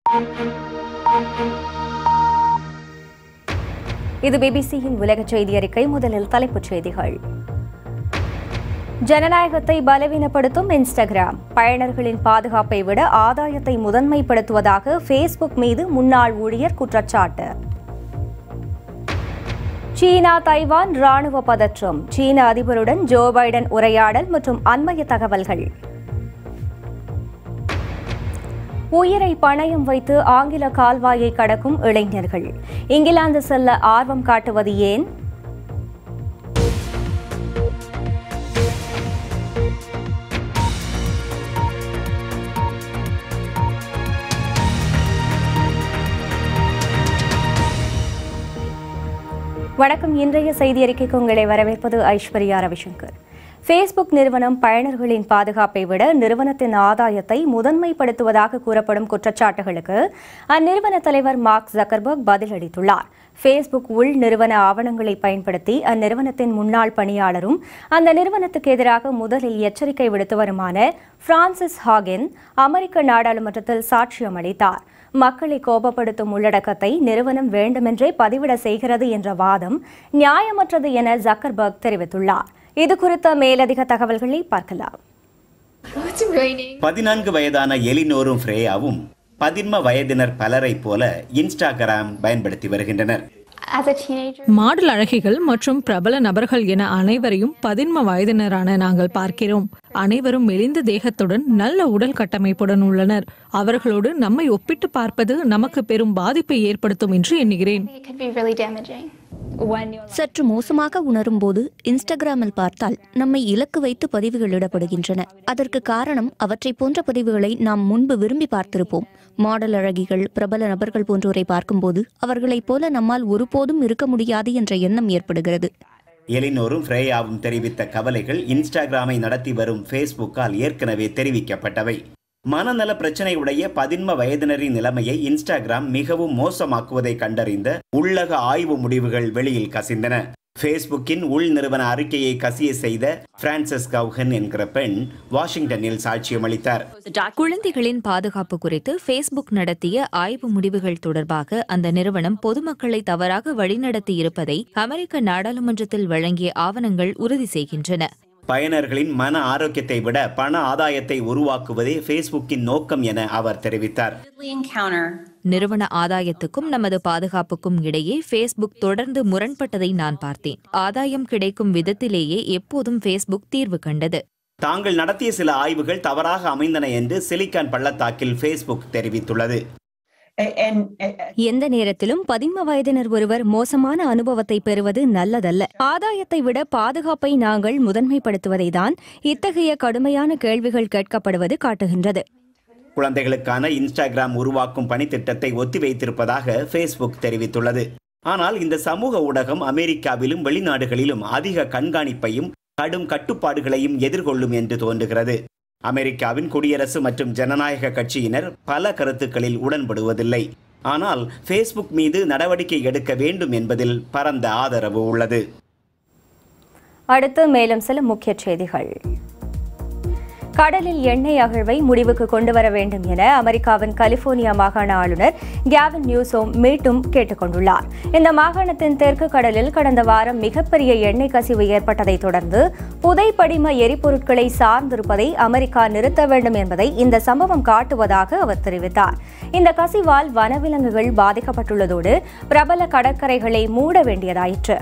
இது பிபிசியின் உலக செய்தி அறிக்கை முதலில் தலைப்புச் செய்திகள் ஜனநாயகத்தை பலவீனப்படுத்தும் இன்ஸ்டாகிராம் பயனர்களின் பாதுகாப்பை விட ஆதாயத்தை முதன்மைப்படுத்துவதாக ஃபேஸ்புக் மீது முன்னாள் ஊழியர் குற்றச்சாட்டு சீனா தைவான் ராணுவ பதற்றம் சீன அதிபருடன் ஜோ பைடன் உரையாடல் மற்றும் அண்மைய தகவல்கள் உயிரை பணயம் வைத்து ஆங்கில கால்வாயை கடக்கும் இளைஞர்கள் இங்கிலாந்து செல்ல ஆர்வம் காட்டுவது ஏன் வணக்கம் இன்றைய செய்தி அறிக்கைக்கு உங்களை வரவேற்பது ஐஸ்வர்யா ரவிசங்கர் ஃபேஸ்புக் நிறுவனம் பயனர்களின் பாதுகாப்பை விட நிறுவனத்தின் ஆதாயத்தை முதன்மைப்படுத்துவதாக கூறப்படும் குற்றச்சாட்டுகளுக்கு அந்நிறுவன தலைவர் மார்க் ஜக்கர்பர்க் பதிலளித்துள்ளார் ஃபேஸ்புக் உள் நிறுவன ஆவணங்களை பயன்படுத்தி அந்நிறுவனத்தின் முன்னாள் பணியாளரும் அந்த நிறுவனத்துக்கு எதிராக முதலில் எச்சரிக்கை விடுத்து வருமான பிரான்சிஸ் ஹாகென் அமெரிக்க நாடாளுமன்றத்தில் சாட்சியம் அளித்தார் மக்களை கோபப்படுத்தும் உள்ளடக்கத்தை நிறுவனம் வேண்டுமென்றே பதிவிட செய்கிறது என்ற வாதம் நியாயமற்றது என ஜக்கர்பர்க் தெரிவித்துள்ளார் இது குறித்த மேலதிக தகவல்களை பார்க்கலாம் It's raining. பதினான்கு வயதான எலினோரும் ஃப்ரேயாவும் பதின்ம வயதினர் பலரைப் போல இன்ஸ்டாகிராம் பயன்படுத்தி வருகின்றனர் As a teenager, மாடல் அழகிகள் மற்றும் பிரபல நபர்கள் என அனைவரையும் பதின்ம வயதினரான நாங்கள் பார்க்கிறோம் அனைவரும் மெலிந்த தேகத்துடன் நல்ல உடல் கட்டமைப்புடன் உள்ளனர் அவர்களோடு நம்மை ஒப்பிட்டு பார்ப்பது நமக்கு பெரும் பாதிப்பை ஏற்படுத்தும் என்று எண்ணுகிறேன் it could be really damaging. When you're சற்று மோசமாக உணரும்போது இன்ஸ்டாகிராமில் பார்த்தால் நம்மை இலக்கு வைத்து பதிவுகள் இடப்படுகின்றன அதற்கு காரணம் அவற்றை போன்ற பதிவுகளை நாம் முன்பு விரும்பி பார்த்திருப்போம் மாடல் அழகிகள் பிரபல நபர்கள் போன்றோரை பார்க்கும்போது அவர்களைப் போல நம்மால் ஒருபோதும் இருக்க முடியாது என்ற எண்ணம் ஏற்படுகிறது எலினோரும் ஃப்ரேயாவும் தெரிவித்த கவலைகள் இன்ஸ்டாகிராமை நடத்தி வரும் ஃபேஸ்புக்கால் ஏற்கனவே தெரிவிக்கப்பட்டவை மனநல பிரச்சனை உடைய பதின்ம வயதினரின் நிலைமையை இன்ஸ்டாகிராம் மிகவும் மோசமாக்குவதை கண்டறிந்த உள்ளக ஆய்வு முடிவுகள் வெளியில் கசிந்தன ஃபேஸ்புக்கின் உள் நிறுவன அறிக்கையை கசிய செய்த பிரான்சிஸ் கவுகன் என்கிற பெண் வாஷிங்டனில் சாட்சியம் அளித்தார் குழந்தைகளின் பாதுகாப்பு குறித்து ஃபேஸ்புக் நடத்திய ஆய்வு முடிவுகள் தொடர்பாக அந்த நிறுவனம் பொதுமக்களை தவறாக வழிநடத்தி இருப்பதை அமெரிக்க நாடாளுமன்றத்தில் வழங்கிய ஆவணங்கள் உறுதி செய்கின்றன பயனர்களின் மன ஆரோக்கியத்தை விட பண ஆதாயத்தை உருவாக்குவதே ஃபேஸ்புக்கின் நோக்கம் என அவர் தெரிவித்தார் encounter நிறுவன ஆதாயத்துக்கும் நமது பாதுகாப்புக்கும் இடையே ஃபேஸ்புக் தொடர்ந்து முரண்பட்டதை நான் பார்த்தேன் ஆதாயம் கிடைக்கும் விதத்திலேயே எப்போதும் ஃபேஸ்புக் தீர்வு கண்டது தாங்கள் நடத்திய சில ஆய்வுகள் தவறாக அமைந்தன என்று சிலிக்கான் பள்ளத்தாக்கில் ஃபேஸ்புக் தெரிவித்துள்ளது எந்த நேரத்திலும் பதின்ம வயதினர் ஒருவர் மோசமான அனுபவத்தை பெறுவது நல்லதல்ல ஆதாயத்தை விட பாதுகாப்பை நாங்கள் முதன்மைப்படுத்துவதை தான் இத்தகைய கடுமையான கேள்விகள் கேட்கப்படுவது காட்டுகின்றது குழந்தைகளுக்கான இன்ஸ்டாகிராம் உருவாக்கும் பணித்திட்டத்தை ஒத்திவைத்திருப்பதாக ஃபேஸ்புக் தெரிவித்துள்ளது ஆனால் இந்த சமூக ஊடகம் அமெரிக்காவிலும் வெளிநாடுகளிலும் அதிக கண்காணிப்பையும் கடும் கட்டுப்பாடுகளையும் எதிர்கொள்ளும் என்று தோன்றுகிறது அமெரிக்காவின் குடியரசு மற்றும் ஜனநாயக கட்சியினர் பல கருத்துக்களில் உடன்படுவதில்லை ஆனால் ஃபேஸ்புக் மீது நடவடிக்கை எடுக்க வேண்டும் என்பதில் பரந்த ஆதரவு உள்ளது அடுத்து மேலும் சில முக்கிய செய்திகள் கடலில் எண்ணெய் அகழ்வை முடிவுக்கு கொண்டு வர வேண்டும் என அமெரிக்காவின் கலிபோர்னியா மாகாண ஆளுநர் கேவின் நியூசோம் மீண்டும் கேட்டுக் கொண்டுள்ளார் இந்த மாகாணத்தின் தெற்கு கடலில் கடந்த வாரம் மிகப்பெரிய எண்ணெய் கசிவு ஏற்பட்டதைத் தொடர்ந்து புதைப்படிம எரிபொருட்களை சார்ந்திருப்பதை அமெரிக்கா நிறுத்த வேண்டும் என்பதை இந்த சம்பவம் காட்டுவதாக அவர் தெரிவித்தார் இந்த கசிவால் வனவிலங்குகள் பாதிக்கப்பட்டுள்ளதோடு பிரபல கடற்கரைகளை மூட வேண்டியதாயிற்று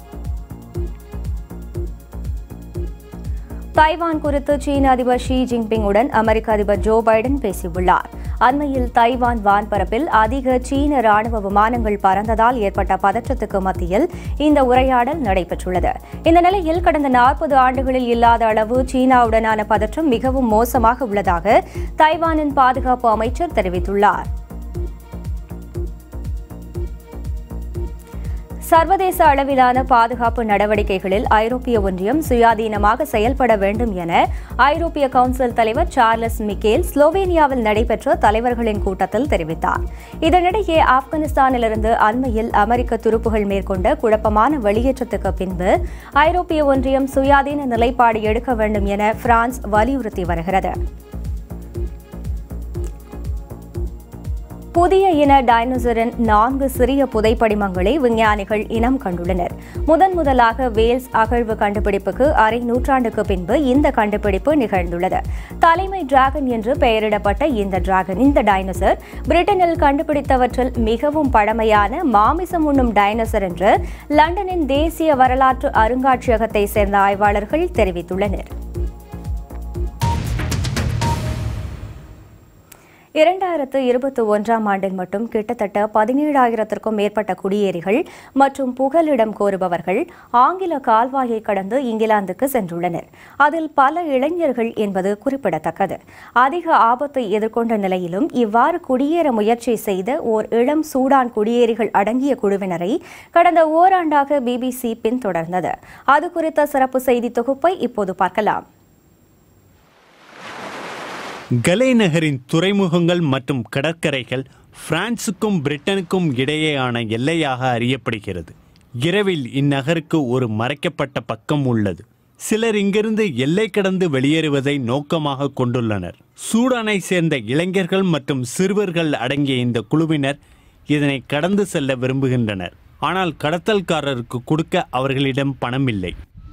தைவான் குறித்து சீன அதிபர் ஷி ஜின்பிங் உடன் அமெரிக்க அதிபர் ஜோ பைடன் பேசியுள்ளார் அண்மையில் தைவான் வான்பரப்பில் அதிக சீன ராணுவ விமானங்கள் பறந்ததால் ஏற்பட்ட பதற்றத்துக்கு மத்தியில் இந்த உரையாடல் நடைபெற்றுள்ளது இந்த நிலையில் கடந்த நாற்பது ஆண்டுகளில் இல்லாத அளவு சீனாவுடனான பதற்றம் மிகவும் மோசமாக உள்ளதாக தைவானின் பாதுகாப்பு அமைச்சர் தெரிவித்துள்ளார் சர்வதேச அளவிலான பாதுகாப்பு நடவடிக்கைகளில் ஐரோப்பிய ஒன்றியம் சுயாதீனமாக செயல்பட வேண்டும் என ஐரோப்பிய கவுன்சில் தலைவர் சார்லஸ் மிக்கேல் ஸ்லோவேனியாவில் நடைபெற்ற தலைவர்களின் கூட்டத்தில் தெரிவித்தார் இதனிடையே ஆப்கானிஸ்தானிலிருந்து அண்மையில் அமெரிக்க துருப்புகள் மேற்கொண்ட குழப்பமான வெளியேற்றத்துக்கு பின்பு ஐரோப்பிய ஒன்றியம் சுயாதீன நிலைப்பாடு எடுக்க வேண்டும் என பிரான்ஸ் வலியுறுத்தி வருகிறது புதிய இன டைனோசரின் நான்கு சிறிய புதைப்படிமங்களை விஞ்ஞானிகள் இனம் கண்டுள்ளனர் முதன் முதலாக வேல்ஸ் அகழ்வு கண்டுபிடிப்புக்கு அரை நூற்றாண்டுக்கு பின்பு இந்த கண்டுபிடிப்பு நிகழ்ந்துள்ளது தலைமை டிராகன் என்று பெயரிடப்பட்ட இந்த டிராகன் இந்த டைனோசர் பிரிட்டனில் கண்டுபிடித்தவற்றில் மிகவும் பழமையான மாமிசம் உண்ணும் டைனோசர் என்று லண்டனின் தேசிய வரலாற்று அருங்காட்சியகத்தை சேர்ந்த ஆய்வாளர்கள் தெரிவித்துள்ளனர் இரண்டாயிரத்து இருபத்தி ஒன்றாம் ஆண்டில் மட்டும் கிட்டத்தட்ட பதினேழாயிரத்திற்கும் மேற்பட்ட குடியேறிகள் மற்றும் புகலிடம் கோருபவர்கள் ஆங்கில கால்வாயை கடந்து இங்கிலாந்துக்கு சென்றுள்ளனர் அதில் பல இளைஞர்கள் என்பது குறிப்பிடத்தக்கது அதிக ஆபத்தை எதிர்கொண்ட நிலையிலும் இவ்வாறு குடியேற முயற்சி செய்த ஓர் இளம் சூடான் குடியேறிகள் அடங்கிய குழுவினரை கடந்த ஓராண்டாக பிபிசி பின்தொடர்ந்தது அது குறித்த சிறப்பு செய்தி தொகுப்பை இப்போது பார்க்கலாம் கலே நகரின் துறைமுகங்கள் மற்றும் கடற்கரைகள் பிரான்சுக்கும் பிரிட்டனுக்கும் இடையேயான எல்லையாக அறியப்படுகிறது இரவில் இந்நகருக்கு ஒரு மறைக்கப்பட்ட பக்கம் உள்ளது சிலர் இங்கிருந்து எல்லை கடந்து வெளியேறுவதை நோக்கமாக கொண்டுள்ளனர் சூடானை சேர்ந்த இளைஞர்கள் மற்றும் சிறுவர்கள் அடங்கிய இந்த குழுவினர் இதனை கடந்து செல்ல விரும்புகின்றனர் ஆனால் கடத்தல்காரருக்கு கொடுக்க அவர்களிடம் பணம் இல்லை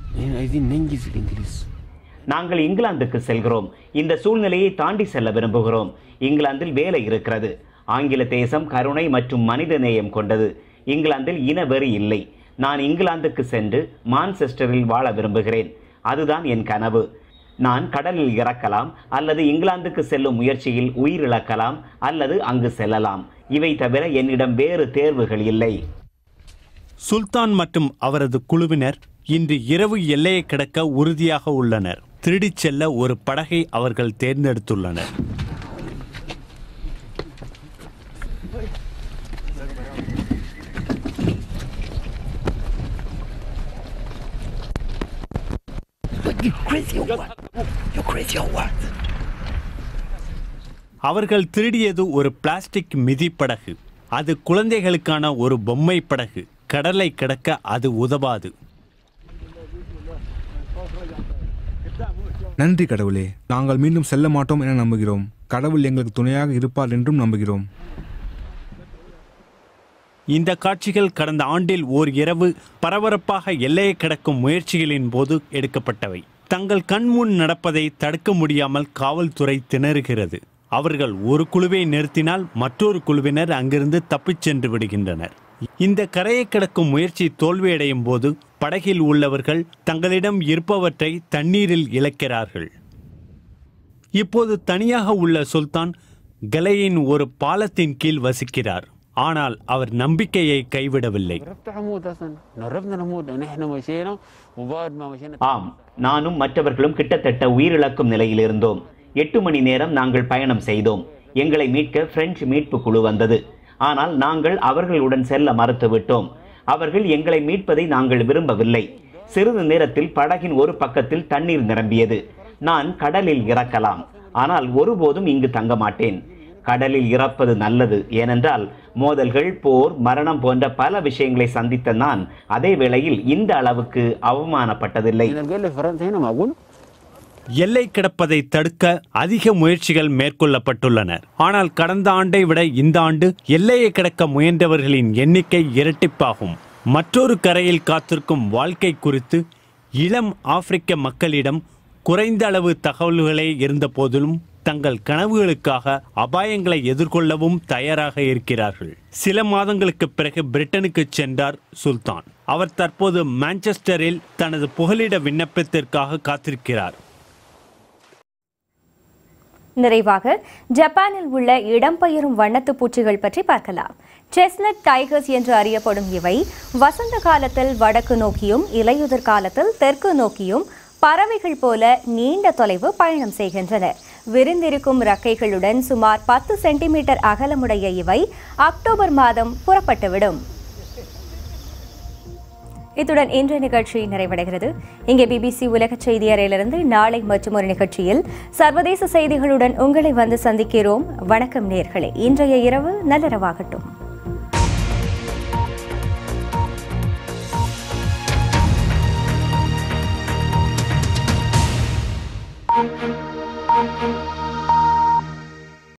நாங்கள் இங்கிலாந்துக்கு செல்கிறோம் இந்த சூழ்நிலையை தாண்டி செல்ல விரும்புகிறோம் இங்கிலாந்தில் வேலை இருக்கிறது ஆங்கில தேசம் கருணை மற்றும் மனித நேயம் கொண்டது இங்கிலாந்தில் இனவெறி இல்லை நான் இங்கிலாந்துக்கு சென்று மான்செஸ்டரில் வாழ விரும்புகிறேன் அதுதான் என் கனவு நான் கடலில் இறக்கலாம் அல்லது இங்கிலாந்துக்கு செல்லும் முயற்சியில் உயிரிழக்கலாம் அல்லது அங்கு செல்லலாம் இவை தவிர என்னிடம் வேறு தேர்வுகள் இல்லை சுல்தான் மற்றும் அவரது குழுவினர் இன்று இரவு எல்லையை கடக்க உறுதியாக உள்ளனர் திருடிச் செல்ல ஒரு படகை அவர்கள் தேர்ந்தெடுத்துள்ளனர் அவர்கள் திருடியது ஒரு பிளாஸ்டிக் மிதிப்படகு அது குழந்தைகளுக்கான ஒரு பொம்மை படகு கடலை கடக்க அது உதவாது நன்றி கடவுளே நாங்கள் மீண்டும் செல்ல மாட்டோம் என நம்புகிறோம் கடவுள் எங்களுக்கு துணையாக இருப்பார் என்றும் நம்புகிறோம் இந்த காட்சிகள் கடந்த ஆண்டில் ஓர் இரவு பரபரப்பாக எல்லையை கடக்கும் முயற்சிகளின் போது எடுக்கப்பட்டவை தங்கள் கண்முன் நடப்பதை தடுக்க முடியாமல் காவல்துறை திணறுகிறது அவர்கள் ஒரு குழுவை நிறுத்தினால் மற்றொரு குழுவினர் அங்கிருந்து தப்பிச் சென்று விடுகின்றனர் இந்த கரையை கடக்கும் முயற்சி தோல்வியடையும் போது படகில் உள்ளவர்கள் தங்களிடம் இருப்பவற்றை தண்ணீரில் இழக்கிறார்கள் இப்போது தனியாக உள்ள சுல்தான் கலையின் ஒரு பாலத்தின் கீழ் வசிக்கிறார் ஆனால் அவர் நம்பிக்கையை கைவிடவில்லை ஆம் நானும் மற்றவர்களும் கிட்டத்தட்ட உயிரிழக்கும் நிலையில் இருந்தோம் எட்டு மணி நேரம் நாங்கள் பயணம் செய்தோம் எங்களை மீட்க பிரெஞ்சு மீட்பு குழு வந்தது ஆனால் நாங்கள் அவர்களுடன் செல்ல மறுத்துவிட்டோம் அவர்கள் எங்களை மீட்பதை நாங்கள் விரும்பவில்லை சிறிது நேரத்தில் படகின் ஒரு பக்கத்தில் தண்ணீர் நிரம்பியது நான் கடலில் இறக்கலாம் ஆனால் ஒருபோதும் இங்கு தங்க மாட்டேன் கடலில் இறப்பது நல்லது ஏனென்றால் மோதல்கள் போர் மரணம் போன்ற பல விஷயங்களை சந்தித்த நான் அதே வேளையில் இந்த அளவுக்கு அவமானப்பட்டதில்லை எல்லை கிடப்பதை தடுக்க அதிக முயற்சிகள் மேற்கொள்ளப்பட்டுள்ளன ஆனால் கடந்த ஆண்டை விட இந்த ஆண்டு எல்லையை கடக்க முயன்றவர்களின் எண்ணிக்கை இரட்டிப்பாகும் மற்றொரு கரையில் காத்திருக்கும் வாழ்க்கை குறித்து இளம் ஆப்பிரிக்க மக்களிடம் குறைந்த அளவு தகவல்களே இருந்த போதிலும் தங்கள் கனவுகளுக்காக அபாயங்களை எதிர்கொள்ளவும் தயாராக இருக்கிறார்கள் சில மாதங்களுக்கு பிறகு பிரிட்டனுக்கு சென்றார் சுல்தான் அவர் தற்போது மான்செஸ்டரில் தனது புகலிட விண்ணப்பத்திற்காக காத்திருக்கிறார் நிறைவாக ஜப்பானில் உள்ள இடம்பெயரும் வண்ணத்து பூச்சிகள் பற்றி பார்க்கலாம் செஸ்னட் டைகர்ஸ் என்று அறியப்படும் இவை வசந்த காலத்தில் வடக்கு நோக்கியும் இலையுதிர் காலத்தில் தெற்கு நோக்கியும் பறவைகள் போல நீண்ட தொலைவு பயணம் செய்கின்றன விரிந்திருக்கும் ரக்கைகளுடன் சுமார் பத்து சென்டிமீட்டர் அகலமுடைய இவை அக்டோபர் மாதம் புறப்பட்டுவிடும் இத்துடன் இன்றைய நிகழ்ச்சி நிறைவடைகிறது இங்கே பிபிசி உலக செய்தி அறையிலிருந்து நாளை மற்றும் ஒரு நிகழ்ச்சியில் சர்வதேச செய்திகளுடன் உங்களை வந்து சந்திக்கிறோம் வணக்கம் நேர்களே இன்றைய இரவு நள்ளிரவாகட்டும்